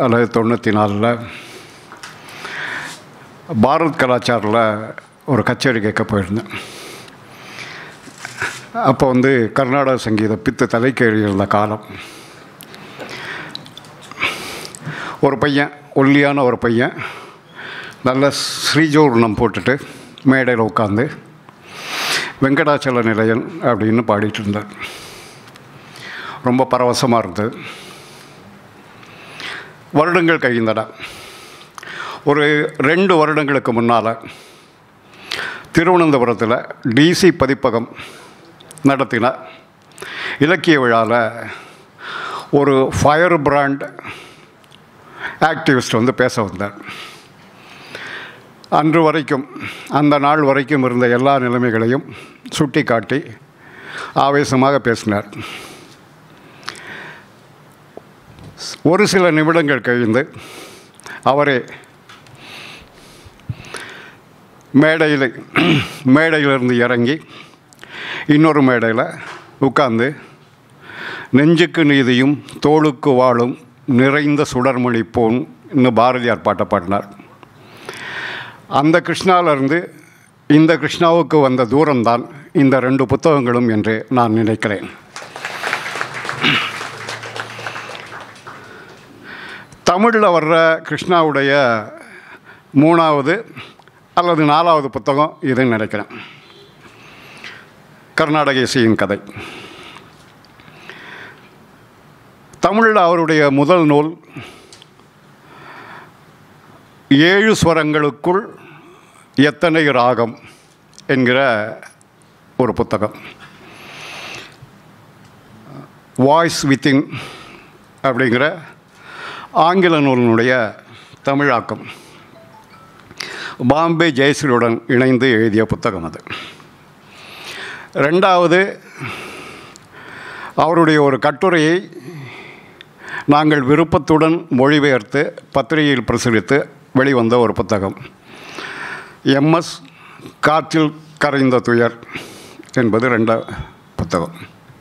அல்லது தொண்ணூற்றி நாலில் பாரத் கலாச்சாரில் ஒரு கச்சேரி கேட்க போயிருந்தேன் அப்போ வந்து கர்நாடக சங்கீத பித்து தலைக்கேறி இருந்த காலம் ஒரு பையன் ஒல்லியான ஒரு பையன் நல்ல ஸ்ரீஜோர்ணம் போட்டுட்டு மேடையில் உட்காந்து வெங்கடாச்சல நிலையன் அப்படின்னு பாடிட்டு இருந்தார் ரொம்ப பரவசமாக இருந்தது வருடங்கள் கழிந்தன ஒரு ரெண்டு வருடங்களுக்கு முன்னால் திருவனந்தபுரத்தில் டிசி பதிப்பகம் நடத்தின இலக்கிய விழாவில் ஒரு ஃபயர் பிராண்ட் ஆக்டிவிஸ்ட் வந்து பேச வந்தார் அன்று வரைக்கும் அந்த நாள் வரைக்கும் இருந்த எல்லா நிலைமைகளையும் சுட்டி காட்டி ஆவேசமாக பேசினார் ஒரு சில நிமிடங்கள் கழிந்து அவரே மேடையில் மேடையிலிருந்து இறங்கி இன்னொரு மேடையில் உட்கார்ந்து நெஞ்சுக்கு நீதியும் தோளுக்கு வாழும் நிறைந்த சுடர்மணி போன் இன்னும் பாரதியார் பாட்டை பாடினார் அந்த கிருஷ்ணாவிலிருந்து இந்த கிருஷ்ணாவுக்கு வந்த தூரம்தான் இந்த ரெண்டு புத்தகங்களும் என்று நான் நினைக்கிறேன் தமிழில் வர்ற கிருஷ்ணாவுடைய மூணாவது அல்லது நாலாவது புத்தகம் இதுன்னு நினைக்கிறேன் கர்நாடக இசையின் கதை தமிழில் அவருடைய முதல் நூல் ஏழு ஸ்வரங்களுக்குள் எத்தனை ராகம் என்கிற ஒரு புத்தகம் வாய்ஸ் வித்தின் அப்படிங்கிற ஆங்கில நூலினுடைய தமிழாக்கம் பாம்பே ஜெயஸ்ரீயுடன் இணைந்து எழுதிய புத்தகம் அது ரெண்டாவது அவருடைய ஒரு கட்டுரையை நாங்கள் விருப்பத்துடன் மொழிபெயர்த்து பத்திரிகையில் பிரசுரித்து வெளிவந்த ஒரு புத்தகம் எம்எஸ் காற்றில் கரைந்த துயர் என்பது ரெண்டா புத்தகம்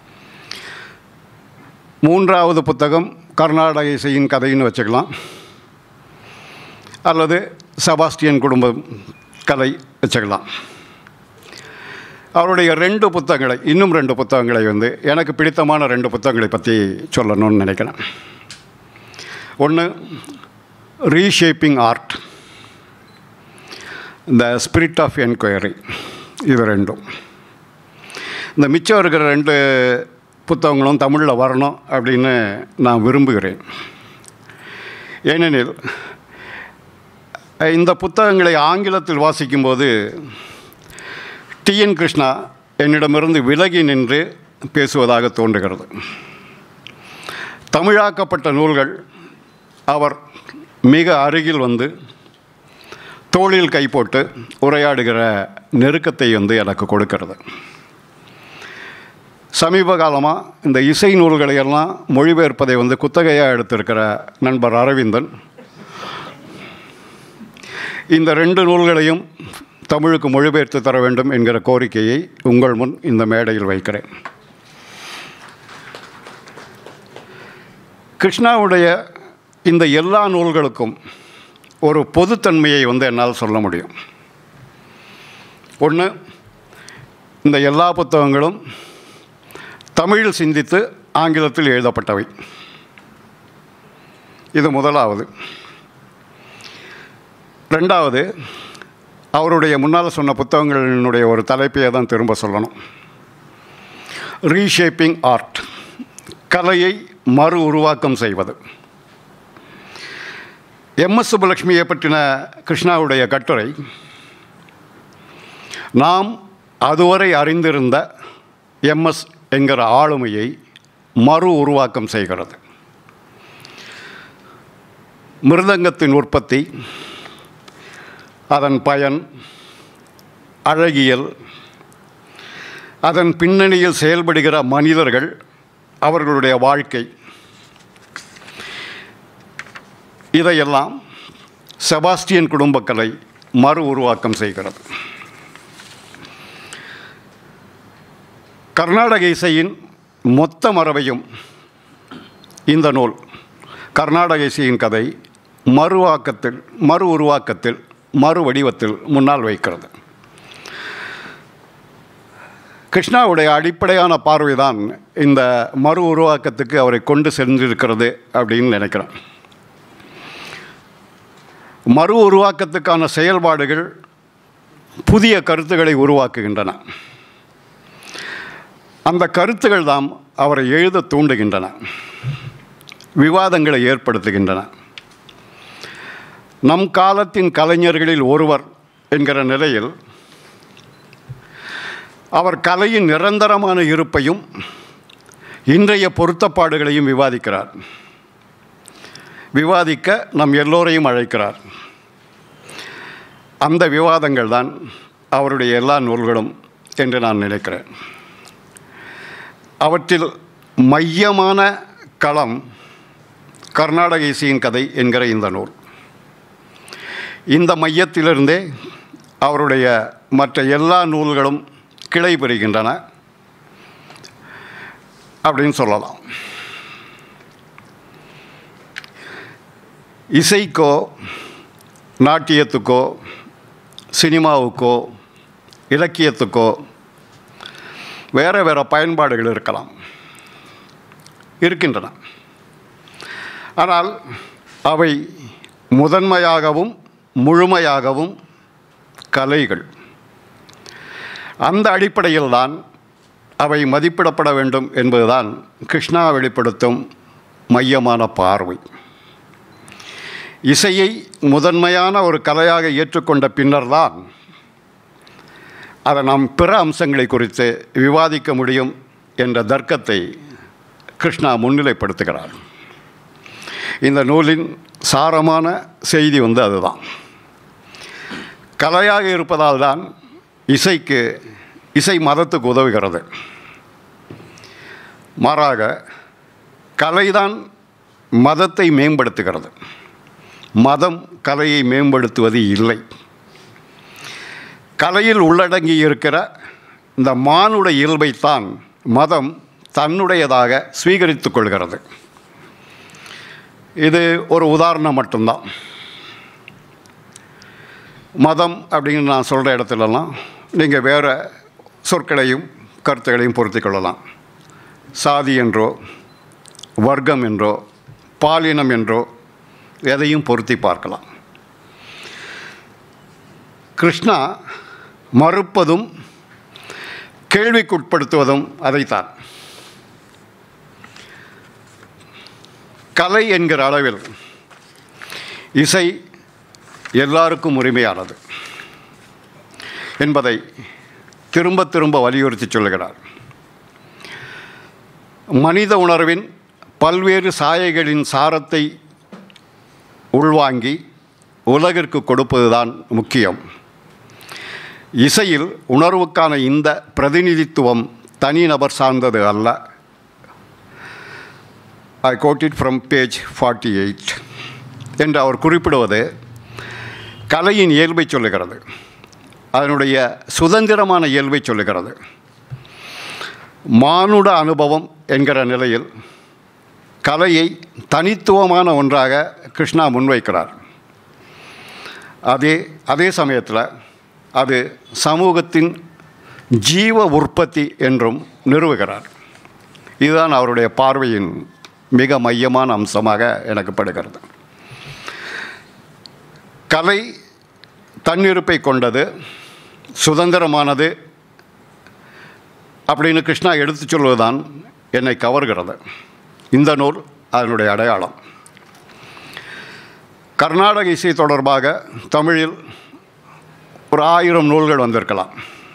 மூன்றாவது புத்தகம் கர்நாடக இசையின் கதைன்னு வச்சுக்கலாம் அல்லது செபாஸ்டியன் குடும்பம் கதை வச்சுக்கலாம் அவருடைய ரெண்டு புத்தகங்களை இன்னும் ரெண்டு புத்தகங்களை வந்து எனக்கு பிடித்தமான ரெண்டு புத்தகங்களை பற்றி சொல்லணும்னு நினைக்கிறேன் ஒன்று reshaping art the spirit of enquiry இது ரெண்டும் இந்த மிச்சம் இருக்கிற ரெண்டு புத்தகங்களும் தமிழில் வரணும் அப்படின்னு நான் விரும்புகிறேன் ஏனெனில் இந்த புத்தகங்களை ஆங்கிலத்தில் வாசிக்கும்போது டிஎன் கிருஷ்ணா என்னிடமிருந்து விலகி நின்று பேசுவதாக தோன்றுகிறது தமிழாக்கப்பட்ட நூல்கள் அவர் மிக அருகில் வந்து தோளில் கை போட்டு உரையாடுகிற நெருக்கத்தை வந்து எனக்கு கொடுக்கிறது சமீப காலமாக இந்த இசை நூல்களை எல்லாம் மொழிபெயர்ப்பதை வந்து குத்தகையாக எடுத்திருக்கிற நண்பர் அரவிந்தன் இந்த ரெண்டு நூல்களையும் தமிழுக்கு மொழிபெயர்த்து தர வேண்டும் என்கிற கோரிக்கையை உங்கள் முன் இந்த மேடையில் வைக்கிறேன் கிருஷ்ணாவுடைய இந்த எல்லா நூல்களுக்கும் ஒரு பொதுத்தன்மையை வந்து என்னால் சொல்ல முடியும் ஒன்று இந்த எல்லா புத்தகங்களும் தமிழில் சிந்தித்து ஆங்கிலத்தில் எழுதப்பட்டவை இது முதலாவது ரெண்டாவது அவருடைய முன்னால் சொன்ன புத்தகங்களினுடைய ஒரு தலைப்பையை தான் திரும்ப சொல்லணும் ரீஷேப்பிங் ஆர்ட் கலையை மறு உருவாக்கம் செய்வது எம்எஸ் சுப்புலட்சுமியை பற்றின கிருஷ்ணாவுடைய கட்டுரை நாம் அதுவரை அறிந்திருந்த எம்எஸ் என்கிற ஆளுமையை மறு உருவாக்கம் செய்கிறது மிருதங்கத்தின் உற்பத்தி அதன் பயன் அழகியல் அதன் பின்னணியில் செயல்படுகிற மனிதர்கள் அவர்களுடைய வாழ்க்கை இதையெல்லாம் செபாஸ்டியன் குடும்பக்கலை மறு உருவாக்கம் செய்கிறது கர்நாடக இசையின் மொத்த மரபையும் இந்த நூல் கர்நாடக இசையின் கதை மறுவாக்கத்தில் மறு உருவாக்கத்தில் மறு வடிவத்தில் முன்னால் வைக்கிறது கிருஷ்ணாவுடைய அடிப்படையான பார்வைதான் இந்த மறு உருவாக்கத்துக்கு அவரை கொண்டு சென்றிருக்கிறது அப்படின்னு நினைக்கிறேன் மறு உருவாக்கத்துக்கான செயல்பாடுகள் புதிய கருத்துக்களை உருவாக்குகின்றன அந்த கருத்துகள் தாம் அவரை எழுத தூண்டுகின்றன விவாதங்களை ஏற்படுத்துகின்றன நம் காலத்தின் கலைஞர்களில் ஒருவர் என்கிற நிலையில் அவர் கலையின் நிரந்தரமான இருப்பையும் இன்றைய பொருத்தப்பாடுகளையும் விவாதிக்கிறார் விவாதிக்க நம் எல்லோரையும் அழைக்கிறார் அந்த விவாதங்கள் தான் அவருடைய எல்லா நூல்களும் என்று நான் நினைக்கிறேன் அவற்றில் மையமான களம் கர்நாடக இசையின் கதை என்கிற இந்த நூல் இந்த மையத்திலிருந்தே அவருடைய மற்ற எல்லா நூல்களும் கிளை பெறுகின்றன அப்படின்னு சொல்லலாம் இசைக்கோ நாட்டியத்துக்கோ சினிமாவுக்கோ இலக்கியத்துக்கோ வேறு வேறு பயன்பாடுகள் இருக்கலாம் இருக்கின்றன ஆனால் அவை முதன்மையாகவும் முழுமையாகவும் கலைகள் அந்த அடிப்படையில்தான் அவை மதிப்பிடப்பட வேண்டும் என்பதுதான் கிருஷ்ணா வெளிப்படுத்தும் மையமான பார்வை இசையை முதன்மையான ஒரு கலையாக ஏற்றுக்கொண்ட பின்னர்தான் அதை நாம் பிற அம்சங்களை குறித்து விவாதிக்க முடியும் என்ற தர்க்கத்தை கிருஷ்ணா முன்னிலைப்படுத்துகிறார் இந்த நூலின் சாரமான செய்தி வந்து அதுதான் கலையாக இருப்பதால் தான் இசைக்கு இசை மதத்துக்கு உதவுகிறது மாறாக கலைதான் மதத்தை மேம்படுத்துகிறது மதம் கலையை மேம்படுத்துவது இல்லை கலையில் உள்ளடங்கி இருக்கிற இந்த மானுட இயல்பைத்தான் மதம் தன்னுடையதாக ஸ்வீகரித்து கொள்கிறது இது ஒரு உதாரணம் மட்டும்தான் மதம் அப்படின்னு நான் சொல்கிற இடத்துலலாம் நீங்கள் வேறு சொற்களையும் கருத்துக்களையும் பொருத்தி கொள்ளலாம் சாதி என்றோ வர்க்கம் என்றோ பாலினம் என்றோ எதையும் பொருத்தி பார்க்கலாம் கிருஷ்ணா மறுப்பதும் கேள்விக்குட்படுத்துவதும் அதைத்தான் கலை என்கிற அளவில் இசை எல்லாருக்கும் உரிமையானது என்பதை திரும்ப திரும்ப வலியுறுத்தி சொல்லுகிறார் மனித உணர்வின் பல்வேறு சாயைகளின் சாரத்தை உள்வாங்கி உலகிற்கு கொடுப்பதுதான் முக்கியம் இசையில் உணர்வுக்கான இந்த பிரதிநிதித்துவம் தனிநபர் சார்ந்தது அல்ல I quote it from page forty eight என்று அவர் குறிப்பிடுவது கலையின் இயல்பை சொல்லுகிறது அதனுடைய சுதந்திரமான இயல்பை சொல்லுகிறது மானுட அனுபவம் என்கிற நிலையில் கலையை தனித்துவமான ஒன்றாக கிருஷ்ணா முன்வைக்கிறார் அதே அதே சமயத்தில் அது சமூகத்தின் ஜீவ உற்பத்தி என்றும் நிறுவுகிறார் இதுதான் அவருடைய பார்வையின் மிக மையமான அம்சமாக எனக்கு படுகிறது கலை தன்னிருப்பை கொண்டது சுதந்திரமானது அப்படின்னு கிருஷ்ணா எடுத்து சொல்வதுதான் என்னை கவர்கிறது இந்த நூல் அதனுடைய அடையாளம் கர்நாடக இசை தொடர்பாக தமிழில் ஒரு ஆயிரம் நூல்கள் வந்திருக்கலாம்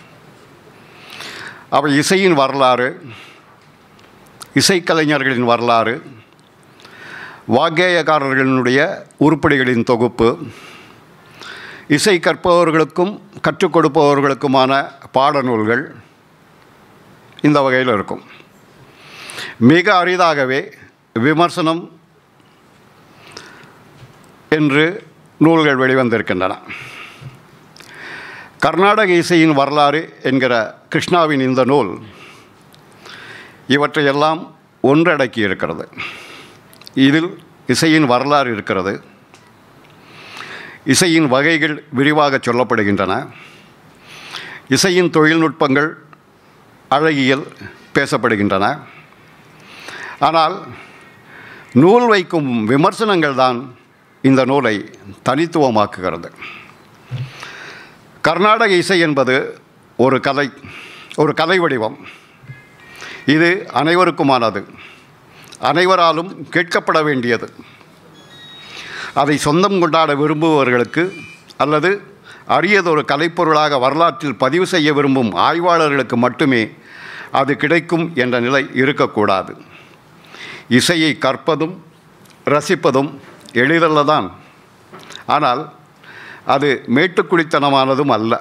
அவை இசையின் வரலாறு இசைக்கலைஞர்களின் வரலாறு வாగ్గேயக்காரர்களினுடைய உருப்படிகளின் தொகுப்பு இசை கற்பவர்களுக்கும் கற்றுக் கொடுப்பவர்களுக்குமான பாடநூல்கள் இந்த வகையில் இருக்கும் மிக அரிதாகவே விமர்சனம் என்று நூல்கள் வெளிவந்திருக்கின்றன கர்நாடக இசையின் வரலாறு என்கிற கிருஷ்ணாவின் இந்த நூல் இவற்றையெல்லாம் ஒன்றடக்கி இருக்கிறது இதில் இசையின் வரலாறு இருக்கிறது இசையின் வகைகள் விரிவாக சொல்லப்படுகின்றன இசையின் தொழில்நுட்பங்கள் அழகியல் பேசப்படுகின்றன ஆனால் நூல் வைக்கும் விமர்சனங்கள் தான் இந்த நூலை தனித்துவமாக்குகிறது கர்நாடக இசை என்பது ஒரு கலை ஒரு கலை வடிவம் இது அனைவருக்குமானது அனைவராலும் கேட்கப்பட வேண்டியது அதை சொந்தம் கொண்டாட விரும்புபவர்களுக்கு அல்லது அரியதொரு கலைப்பொருளாக வரலாற்றில் பதிவு செய்ய விரும்பும் ஆய்வாளர்களுக்கு மட்டுமே அது கிடைக்கும் என்ற நிலை இருக்கக்கூடாது இசையை கற்பதும் ரசிப்பதும் எளிதல்லதான் ஆனால் அது மேட்டுக்குடித்தனமானதும் அல்ல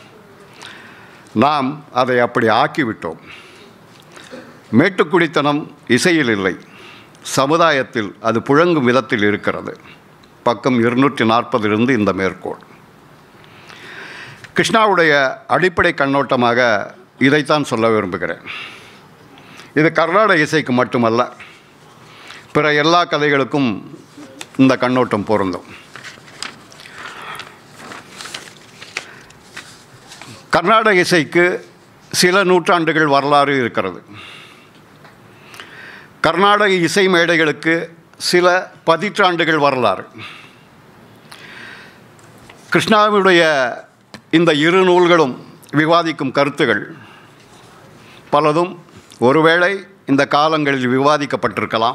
நாம் அதை அப்படி ஆக்கிவிட்டோம் மேட்டுக்குடித்தனம் இசையில் இல்லை சமுதாயத்தில் அது புழங்கும் விதத்தில் இருக்கிறது பக்கம் இருநூற்றி நாற்பதிலிருந்து இந்த மேற்கோள் கிருஷ்ணாவுடைய அடிப்படை கண்ணோட்டமாக இதைத்தான் சொல்ல விரும்புகிறேன் இது கர்நாடக இசைக்கு மட்டுமல்ல பிற எல்லா கலைகளுக்கும் இந்த கண்ணோட்டம் பொருந்தும் கர்நாடக இசைக்கு சில நூற்றாண்டுகள் வரலாறு இருக்கிறது கர்நாடக இசை மேடைகளுக்கு சில பதிற்றாண்டுகள் வரலாறு கிருஷ்ணாவுடைய இந்த இரு நூல்களும் விவாதிக்கும் கருத்துகள் பலதும் ஒருவேளை இந்த காலங்களில் விவாதிக்கப்பட்டிருக்கலாம்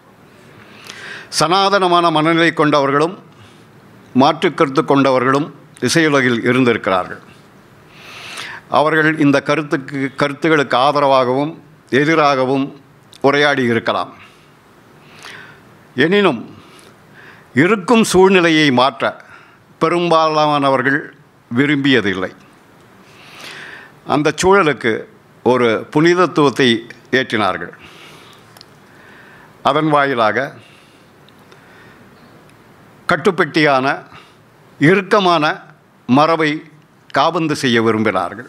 சனாதனமான மனநிலை கொண்டவர்களும் மாற்றுக் கருத்து கொண்டவர்களும் இசையுலகில் இருந்திருக்கிறார்கள் அவர்கள் இந்த கருத்துக்கு கருத்துகளுக்கு ஆதரவாகவும் எதிராகவும் உரையாடி இருக்கலாம் எனினும் இருக்கும் சூழ்நிலையை மாற்ற பெரும்பாலானவர்கள் விரும்பியதில்லை அந்த சூழலுக்கு ஒரு புனிதத்துவத்தை ஏற்றினார்கள் அதன் வாயிலாக கட்டுப்பெட்டியான இறுக்கமான மரபை காபந்து செய்ய விரும்பினார்கள்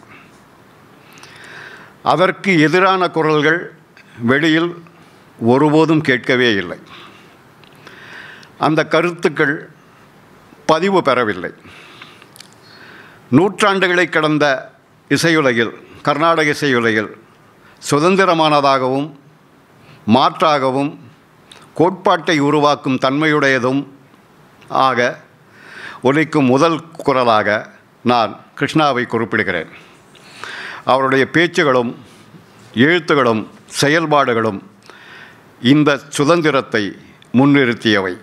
அதற்கு எதிரான குரல்கள் வெளியில் ஒருபோதும் கேட்கவே இல்லை அந்த கருத்துக்கள் பதிவு பெறவில்லை நூற்றாண்டுகளை கடந்த இசையுலகில் கர்நாடக இசையுலகில் சுதந்திரமானதாகவும் மாற்றாகவும் கோட்பாட்டை உருவாக்கும் தன்மையுடையதும் ஆக ஒலிக்கும் முதல் குரலாக நான் கிருஷ்ணாவை குறிப்பிடுகிறேன் அவருடைய பேச்சுகளும் எழுத்துகளும் செயல்பாடுகளும் இந்த சுதந்திரத்தை முன்னிறுத்தியவை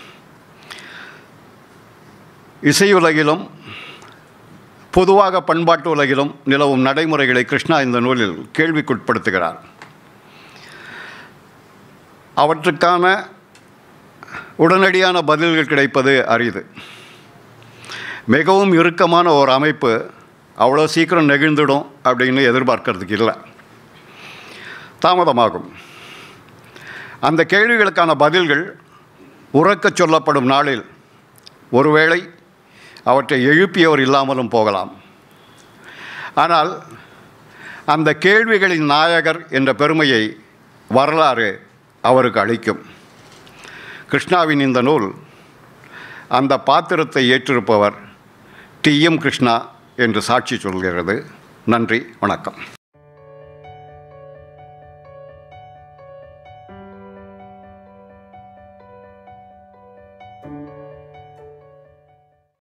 இசையுலகிலும் பொதுவாக பண்பாட்டு உலகிலும் நிலவும் நடைமுறைகளை கிருஷ்ணா இந்த நூலில் கேள்விக்குட்படுத்துகிறார் அவற்றுக்கான உடனடியான பதில்கள் கிடைப்பது அரிது மிகவும் இறுக்கமான ஒரு அமைப்பு அவ்வளோ சீக்கிரம் நெகிழ்ந்துடும் அப்படின்னு எதிர்பார்க்கறதுக்கு இல்லை தாமதமாகும் அந்த கேள்விகளுக்கான பதில்கள் உறக்கச் சொல்லப்படும் நாளில் ஒருவேளை அவற்றை எழுப்பியவர் இல்லாமலும் போகலாம் ஆனால் அந்த கேள்விகளின் நாயகர் என்ற பெருமையை வரலாறு அவருக்கு அளிக்கும் கிருஷ்ணாவின் இந்த நூல் அந்த பாத்திரத்தை ஏற்றிருப்பவர் டி எம் கிருஷ்ணா என்று சாட்சி சொல்கிறது நன்றி வணக்கம் thank you